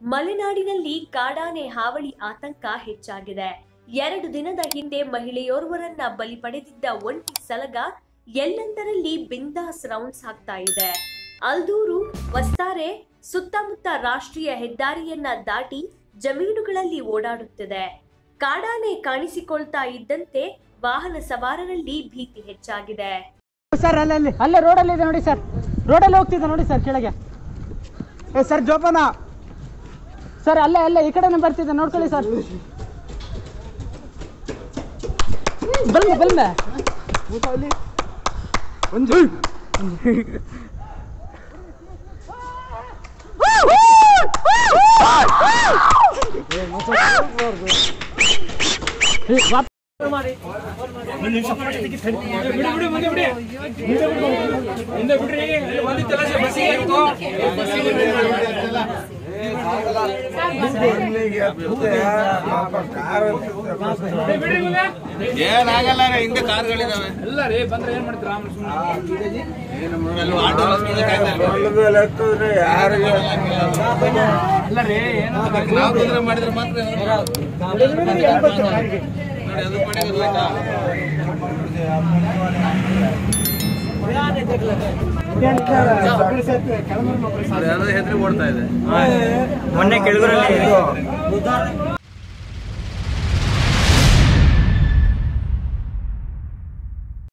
ಮಲೆನಾಡಿನಲ್ಲಿ ಕಾಡಾನೆ ಹಾವಳಿ ಆತಂಕ ಹೆಚ್ಚಾಗಿದೆ ಎರಡು ದಿನದ ಹಿಂದೆ ಮಹಿಳೆಯೋರ್ವರನ್ನ ಬಲಿ ಪಡೆದಿದ್ದ ಒಂಟಿ ಸಲಗ ಎಲ್ಲೆಂದರಲ್ಲಿ ಬಿಂದಾಸ್ ರೌಂಡ್ಸ್ ಆಗ್ತಾ ಇದೆ ಅಲ್ದೂರು ವಸ್ತಾರೆ ಸುತ್ತಮುತ್ತ ರಾಷ್ಟ್ರೀಯ ಹೆದ್ದಾರಿಯನ್ನ ದಾಟಿ ಜಮೀನುಗಳಲ್ಲಿ ಓಡಾಡುತ್ತಿದೆ ಕಾಡಾನೆ ಕಾಣಿಸಿಕೊಳ್ತಾ ಇದ್ದಂತೆ ವಾಹನ ಸವಾರರಲ್ಲಿ ಭೀತಿ ಹೆಚ್ಚಾಗಿದೆ ಸರ್ ಅಲ್ಲೇ ಅಲ್ಲಿ ಅಲ್ಲೇ ರೋಡಲ್ಲಿ ಇದೆ ನೋಡಿ ಸರ್ ರೋಡಲ್ಲಿ ಹೋಗ್ತಿದೆ ನೋಡಿ ಸರ್ ಕೆಳಗೆ ಏ ಸರ್ ಜೋಪಾನ ಸರ್ ಅಲ್ಲೇ ಅಲ್ಲೇ ಈ ಕಡೆನೇ ಬರ್ತಿದೆ ನೋಡ್ಕೊಳ್ಳಿ ಸರ್ ಬಲ್ಮೆ ಬಲ್ಮೆ ಏ, ವಾಪ್- ಏನಾಗಲ್ಲ ರೀ ಹಿಂದೆ ಕಾರ್ಗಳಿದಾವೆ ಎಲ್ಲ ರೀ ಬಂದ್ರೆ ಏನ್ ಮಾಡ್ತೀರಾ ಏನು ಮಾಡಲ್ಲ, ಆಟೋ ರಸ್ತೆ ಕಾಯ್ತಾ ಇಲ್ಲ. ಅಲ್ಲ ರೀ ಏನು ನಾವು ತೊಂದ್ರೆ ಮಾಡಿದ್ರೆ ಮಾತ್ರ ನೋಡಿ, ಅದು ಮಾಡಿ ಅದು ಹೋಯ್ತಾ? ನೋಡಿ, ಅದು ಹೆದ್ರಿ ಓಡ್ತಾ ಇದೆ ಮೊನ್ನೆ ಕೆಳಗರಲ್ಲಿ